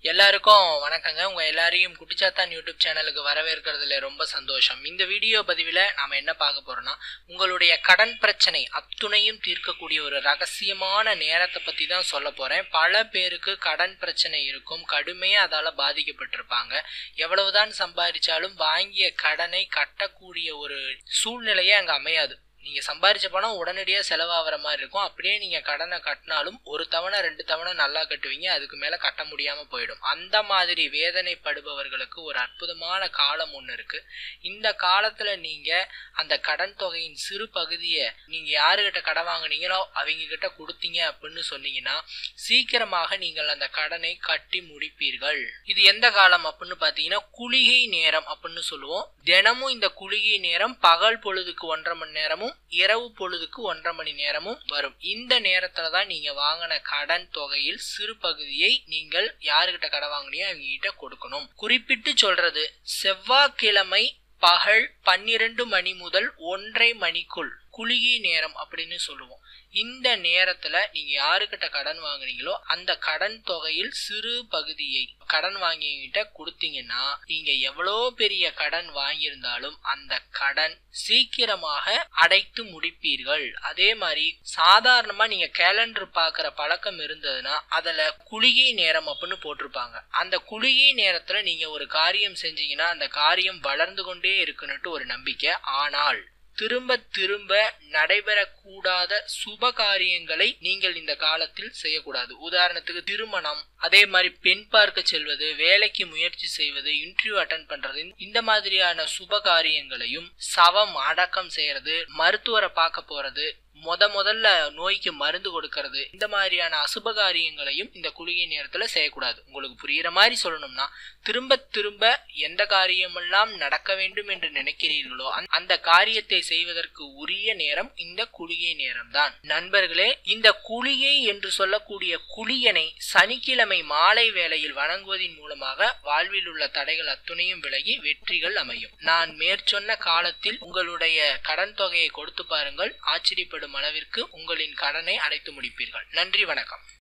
எல்லாருக்கும் வணக்கங்க உங்க எல்லாரையும் குட்டிச்சாத்தான் யூடியூப் சேனலுக்கு வரவேற்கிறதுல ரொம்ப சந்தோஷம் இந்த வீடியோ பதிவில் நாம என்ன பார்க்க போறோம்னா உங்களுடைய கடன் பிரச்சனை அத்துணையும் தீர்க்கக்கூடிய ஒரு ரகசியமான நேரத்தை பத்தி தான் சொல்ல போறேன் பல பேருக்கு கடன் பிரச்சனை இருக்கும் கடுமையா அதால பாதிக்கப்பட்டிருப்பாங்க எவ்வளவுதான் சம்பாதிச்சாலும் வாங்கிய கடனை கட்டக்கூடிய ஒரு சூழ்நிலையே அங்க அமையாது நீங்க சம்பாரிச்ச பணம் உடனடியாக செலவாகிற மாதிரி இருக்கும் அப்படியே நீங்க கடனை கட்டினாலும் ஒரு தவணை ரெண்டு தவணை நல்லா கட்டுவீங்க அதுக்கு மேல கட்ட முடியாம போயிடும் அந்த மாதிரி வேதனைப்படுபவர்களுக்கு ஒரு அற்புதமான காலம் ஒன்று இருக்கு இந்த காலத்துல நீங்க அந்த கடன் தொகையின் சிறு பகுதியை நீங்க யாருகிட்ட கடன் வாங்குனீங்களோ அவங்க கிட்ட கொடுத்தீங்க அப்படின்னு சொன்னீங்கன்னா சீக்கிரமாக நீங்கள் அந்த கடனை கட்டி முடிப்பீர்கள் இது எந்த காலம் அப்படின்னு பாத்தீங்கன்னா குளிகை நேரம் அப்படின்னு சொல்லுவோம் தினமும் இந்த குளிகை நேரம் பகல் பொழுதுக்கு ஒன்றரை மணி நேரமும் இரவு பொழுதுக்கு ஒன்றரை மணி நேரமும் வரும் இந்த நேரத்துல தான் நீங்க வாங்கின கடன் தொகையில் சிறு பகுதியை நீங்கள் யாருகிட்ட கடன் வாங்கினியோ அவங்க கிட்ட கொடுக்கணும் குறிப்பிட்டு சொல்றது செவ்வாய்க்கிழமை பகல் பன்னிரண்டு மணி முதல் ஒன்றரை மணிக்குள் குளிகை நேரம் அப்படின்னு சொல்லுவோம் இந்த நேரத்துல நீங்க யாருக்கிட்ட கடன் வாங்குனீங்களோ அந்த கடன் தொகையில் சிறு பகுதியை கடன் வாங்கிக்கிட்ட கொடுத்தீங்கன்னா நீங்க எவ்வளோ பெரிய கடன் வாங்கியிருந்தாலும் அந்த கடன் சீக்கிரமாக அடைத்து முடிப்பீர்கள் அதே மாதிரி சாதாரணமா நீங்க கேலண்டர் பாக்குற பழக்கம் இருந்ததுன்னா அதுல குளிகை நேரம் அப்படின்னு போட்டிருப்பாங்க அந்த குளிகை நேரத்துல நீங்க ஒரு காரியம் செஞ்சீங்கன்னா அந்த காரியம் வளர்ந்து கொண்டே இருக்குன்னுட்டு ஒரு நம்பிக்கை ஆனால் திரும்ப திரும்ப நடைபெறக்கூடாத சுப காரியங்களை நீங்கள் இந்த காலத்தில் செய்யக்கூடாது உதாரணத்துக்கு திருமணம் அதே மாதிரி பெண் பார்க்க செல்வது வேலைக்கு முயற்சி செய்வது இன்டர்வியூ அட்டன் பண்றது இந்த மாதிரியான சுப காரியங்களையும் சவம் அடக்கம் செய்யறது மருத்துவரை பார்க்க போறது முத முதல்ல நோய்க்கு மருந்து கொடுக்கறது இந்த மாதிரியான அசுப காரியங்களையும் இந்த குளிகை நேரத்துல செய்யக்கூடாது உங்களுக்கு புரியுற மாதிரி சொல்லணும்னா திரும்ப திரும்ப எந்த காரியமெல்லாம் நடக்க வேண்டும் என்று நினைக்கிறீர்களோ அந்த காரியத்தை செய்வதற்கு உரிய நேரம் இந்த குளிகை நேரம் தான் நண்பர்களே இந்த குளிகை என்று சொல்லக்கூடிய குளியனை சனிக்கிழமை மாலை வேளையில் வணங்குவதன் மூலமாக வாழ்வில் உள்ள தடைகள் அத்துணையும் விலகி வெற்றிகள் அமையும் நான் மேற்சொன்ன காலத்தில் உங்களுடைய கடன் தொகையை கொடுத்து பாருங்கள் ஆச்சரியப்படும் அளவிற்கு உங்களின் கடனை அடைத்து முடிப்பீர்கள் நன்றி வணக்கம்